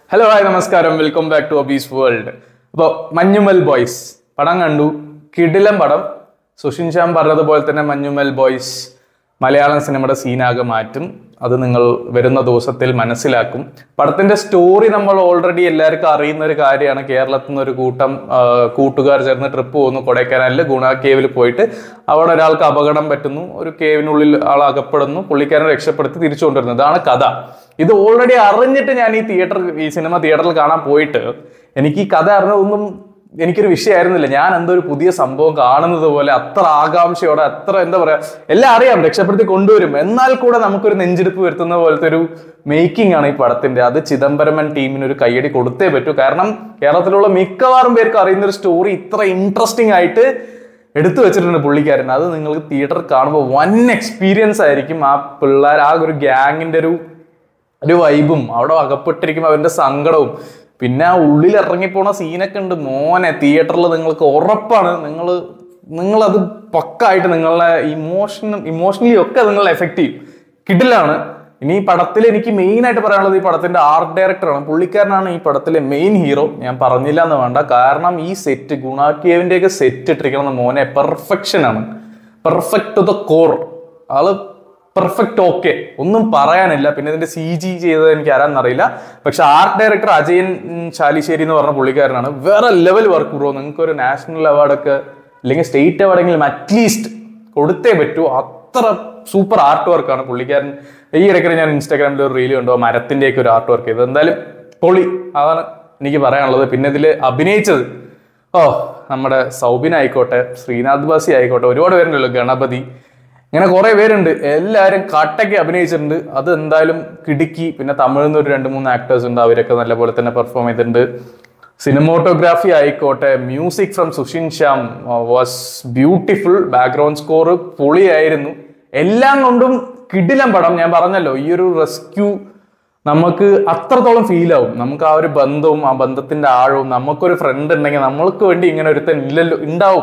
hello hi നമസ്കാരം welcome back to അബീസ് world അപ്പോൾ മഞ്ഞുമൽ ബോയ്സ് പടം കണ്ടു കിടിലം പടം സുഷിൻ ശ്യാം പറഞ്ഞതുപോലെ തന്നെ മഞ്ഞുമൽ ബോയ്സ് മലയാളം സിനിമയുടെ സീനാകെ മാറ്റും അത് നിങ്ങൾ വരുന്ന ദിവസത്തിൽ മനസ്സിലാക്കും പടത്തിന്റെ സ്റ്റോറി നമ്മൾ ഓൾറെഡി എല്ലാവർക്കും അറിയുന്ന ഒരു കാര്യമാണ് കേരളത്തിൽ നിന്ന് ഒരു കൂട്ടം ആ, കൂട്ടുകാർ ചേർന്ന് ട്രിപ്പ് പോകുന്നു കൊടൈക്കനാലിൽ ഗുണ കേവിൽ പോയിട്ട് അവിടെ ഒരാൾക്ക് അപകടം പറ്റുന്നു ഒരു കേവിനുള്ളിൽ ആൾ അകപ്പെടുന്നു പുള്ളിക്കാരനെ രക്ഷപ്പെടുത്തി തിരിച്ചു കൊണ്ടുവരുന്നു ഇതാണ് കഥ ഇത് ഓൾറെഡി അറിഞ്ഞിട്ട് ഞാൻ ഈ തിയേറ്റർ ഈ സിനിമ തിയേറ്ററിൽ കാണാൻ പോയിട്ട് എനിക്ക് ഈ കഥ അറിഞ്ഞതൊന്നും എനിക്കൊരു വിഷയമായിരുന്നില്ല ഞാൻ എന്തോ ഒരു പുതിയ സംഭവം കാണുന്നത് പോലെ അത്ര ആകാംക്ഷയോടെ അത്ര എന്താ പറയാ എല്ലാം അറിയാം രക്ഷപ്പെടുത്തി കൊണ്ടുവരും എന്നാൽ കൂടെ നമുക്കൊരു നെഞ്ചെടുപ്പ് വരുത്തുന്ന പോലത്തെ ഒരു മേക്കിംഗ് ആണ് ഈ പടത്തിന്റെ അത് ചിദംബരമൻ ടീമിന് ഒരു കയ്യടി കൊടുത്തേ പറ്റൂ കാരണം കേരളത്തിലുള്ള മിക്കവാറും പേർക്ക് അറിയുന്ന ഒരു സ്റ്റോറി ഇത്ര ഇൻട്രസ്റ്റിംഗ് ആയിട്ട് എടുത്തു വെച്ചിട്ടുണ്ട് പുള്ളിക്കാരൻ അത് നിങ്ങൾക്ക് തിയേറ്ററിൽ കാണുമ്പോൾ വൻ എക്സ്പീരിയൻസ് ആയിരിക്കും ആ പിള്ളേർ ആ ഒരു ഗ്യാങ്ങിന്റെ ഒരു ഒരു വൈബും അവിടെ അകപ്പെട്ടിരിക്കുമ്പോൾ അവന്റെ സങ്കടവും പിന്നെ ആ ഉള്ളിൽ ഇറങ്ങിപ്പോണ സീനൊക്കെ ഉണ്ട് മോനെ തിയേറ്ററിൽ നിങ്ങൾക്ക് ഉറപ്പാണ് നിങ്ങൾ നിങ്ങളത് പക്കായിട്ട് നിങ്ങളുടെ ഇമോഷൻ ഇമോഷണലി ഒക്കെ നിങ്ങളെ എഫക്റ്റ് ചെയ്യും കിഡിലാണ് ഇനി ഈ പടത്തിൽ എനിക്ക് മെയിൻ ആയിട്ട് പറയാനുള്ളത് ഈ പടത്തിന്റെ ആർട്ട് ഡയറക്ടറാണ് പുള്ളിക്കാരനാണ് ഈ പടത്തിലെ മെയിൻ ഹീറോ ഞാൻ പറഞ്ഞില്ല എന്ന് വേണ്ട കാരണം ഈ സെറ്റ് ഗുണാക്കിയവിന്റെ ഒക്കെ സെറ്റ് ഇട്ടിരിക്കുന്ന മോനെ പെർഫെക്ഷൻ ആണ് പെർഫെക്റ്റ് ടു ദ കോർ ആള് പെർഫെക്റ്റ് ഓക്കെ ഒന്നും പറയാനില്ല പിന്നെ ഇതിന്റെ സി ജി ചെയ്തത് എനിക്ക് ആരാന്നറിയില്ല പക്ഷെ ആർട്ട് ഡയറക്ടർ അജയൻ ഉം, ചാലിശ്ശേരി എന്ന് പറഞ്ഞ പുള്ളിക്കാരനാണ് വേറെ ലെവൽ വർക്ക് ബ്രോ നിങ്ങൾക്ക് ഒരു നാഷണൽ അവാർഡൊക്കെ അല്ലെങ്കിൽ സ്റ്റേറ്റ് അവാർഡെങ്കിലും അറ്റ്ലീസ്റ്റ് കൊടുത്തേ പറ്റൂ അത്ര സൂപ്പർ ആർട്ട് വർക്കാണ് പുള്ളിക്കാരൻ ഈ ഇടയ്ക്ക് ഞാൻ ഇൻസ്റ്റാഗ്രാമിൽ ഒരു റീൽ കണ്ടു ആ മരത്തിന്റെയൊക്കെ ഒരു ആർട്ട് വർക്ക് ചെയ്തത് എന്തായാലും പൊളി അതാണ് എനിക്ക് പറയാനുള്ളത് പിന്നെ ഇതിൽ അഭിനയിച്ചത് ഓ നമ്മുടെ സൗബിൻ ആയിക്കോട്ടെ ശ്രീനാഥ് ബാസി ആയിക്കോട്ടെ ഒരുപാട് പേരുണ്ടല്ലോ ഗണപതി ഇങ്ങനെ കുറെ പേരുണ്ട് എല്ലാവരും കട്ടയ്ക്ക് അഭിനയിച്ചിട്ടുണ്ട് അത് എന്തായാലും കിടുക്കി പിന്നെ തമിഴിൽ നിന്ന് ഒരു രണ്ട് മൂന്ന് ആക്ടേഴ്സ് ഉണ്ട് അവരൊക്കെ നല്ലപോലെ തന്നെ പെർഫോം ചെയ്തിട്ടുണ്ട് സിനിമോട്ടോഗ്രാഫി ആയിക്കോട്ടെ music from Sushin Shyam was beautiful background score പൊളിയായിരുന്നു എല്ലാം കൊണ്ടും കിടിലം പടം ഞാൻ പറഞ്ഞല്ലോ ഈ ഒരു റെസ്ക്യൂ നമുക്ക് അത്രത്തോളം ഫീൽ ആവും നമുക്ക് ആ ഒരു ബന്ധവും ആ ബന്ധത്തിന്റെ ആഴവും നമുക്കൊരു ഫ്രണ്ട് ഉണ്ടെങ്കിൽ നമ്മൾക്ക് വേണ്ടി ഇങ്ങനെ ഒരുത്തൻ ഇല്ലല്ലോ ഉണ്ടാവും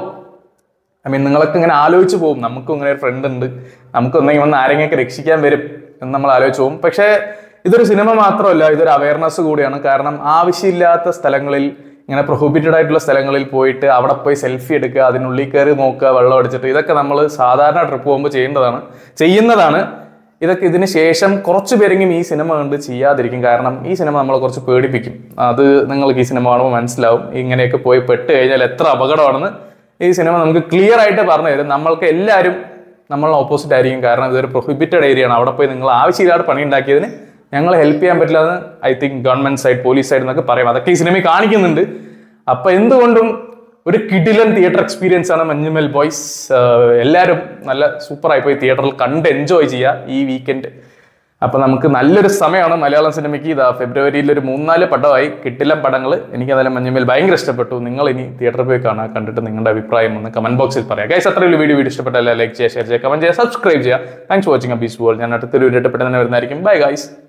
ഐ മീൻ നിങ്ങളൊക്കെ ഇങ്ങനെ ആലോചിച്ച് പോകും നമുക്കും ഇങ്ങനെ ഒരു ഫ്രണ്ട് ഉണ്ട് നമുക്ക് ഒന്നെങ്കിൽ വന്ന് ആരെങ്കിലൊക്കെ രക്ഷിക്കാൻ വരും എന്ന് നമ്മൾ ആലോചിച്ച് പോകും പക്ഷേ ഇതൊരു സിനിമ മാത്രമല്ല ഇതൊരു അവയർനെസ് കൂടിയാണ് കാരണം ആവശ്യമില്ലാത്ത സ്ഥലങ്ങളിൽ ഇങ്ങനെ പ്രൊഹിബിറ്റഡ് ആയിട്ടുള്ള സ്ഥലങ്ങളിൽ പോയിട്ട് അവിടെ പോയി സെൽഫി എടുക്കുക അതിനുള്ളിൽ കയറി നോക്കുക വെള്ളം അടിച്ചിട്ട് ഇതൊക്കെ നമ്മൾ സാധാരണ ട്രിപ്പ് പോകുമ്പോൾ ചെയ്യേണ്ടതാണ് ചെയ്യുന്നതാണ് ഇതൊക്കെ ഇതിന് ശേഷം കുറച്ച് പേരെങ്കിലും ഈ സിനിമ കണ്ട് ചെയ്യാതിരിക്കും കാരണം ഈ സിനിമ നമ്മളെ കുറച്ച് പേടിപ്പിക്കും അത് നിങ്ങൾക്ക് ഈ സിനിമ കാണുമ്പോൾ മനസ്സിലാവും ഇങ്ങനെയൊക്കെ പോയി പെട്ട് കഴിഞ്ഞാൽ എത്ര അപകടമാണെന്ന് ഈ സിനിമ നമുക്ക് ക്ലിയർ ആയിട്ട് പറഞ്ഞു തരും നമ്മൾക്ക് എല്ലാവരും നമ്മൾ ഓപ്പോസിറ്റ് ആയിരിക്കും കാരണം ഇതൊരു പ്രൊഹിബിറ്റഡ് ഏരിയ ആണ് അവിടെ പോയി നിങ്ങൾ ആവശ്യമില്ലാതെ പണി ഉണ്ടാക്കിയതിന് ഞങ്ങൾ ഹെൽപ്പ് ചെയ്യാൻ പറ്റില്ല എന്ന് I think government side police side എന്നൊക്കെ പറയാം അതൊക്കെ ഈ സിനിമയിൽ കാണിക്കുന്നുണ്ട് അപ്പൊ എന്തുകൊണ്ടും ഒരു കിഡിലൻ തിയേറ്റർ എക്സ്പീരിയൻസ് ആണ് മഞ്ഞുമൽ ബോയ്സ് എല്ലാവരും നല്ല സൂപ്പറായി പോയി തിയേറ്ററിൽ കണ്ട് എൻജോയ് ചെയ്യുക ഈ വീക്കെൻഡ് അപ്പൊ നമുക്ക് നല്ലൊരു സമയമാണ് മലയാളം സിനിമയ്ക്ക് ഇതാ ഫെബ്രുവരിയിൽ ഒരു മൂന്നാല് പടമായി കിട്ടിലം പടങ്ങൾ എനിക്ക് അതെല്ലാം മഞ്ഞുമേൽ ഭയങ്കര ഇഷ്ടപ്പെട്ടു നിങ്ങൾ ഇനി തിയേറ്ററിൽ പോയി കാണാൻ കണ്ടിട്ട് നിങ്ങളുടെ അഭിപ്രായം ഒന്ന് കമന്റ് ബോക്സിൽ പറയാം ഗൈസ് അത്ര വലിയ വീഡിയോ വീഡിയോ ഇഷ്ടപ്പെട്ടല്ല ലൈക്ക് ചെയ്യുക ഷെയർ ചെയ്യുക കമന്റ് ചെയ്യുക സബ്സ്ക്രൈബ് ചെയ്യുക താങ്ക്സ് ഫോർ വാച്ചിങ് അബീസ് വേൾഡ് ഞാൻ അടുത്തൊരു വീഡിയോ ഇഷ്ടപ്പെട്ട തന്നെ വരുന്നതായിരിക്കും ബൈ ഗൈസ്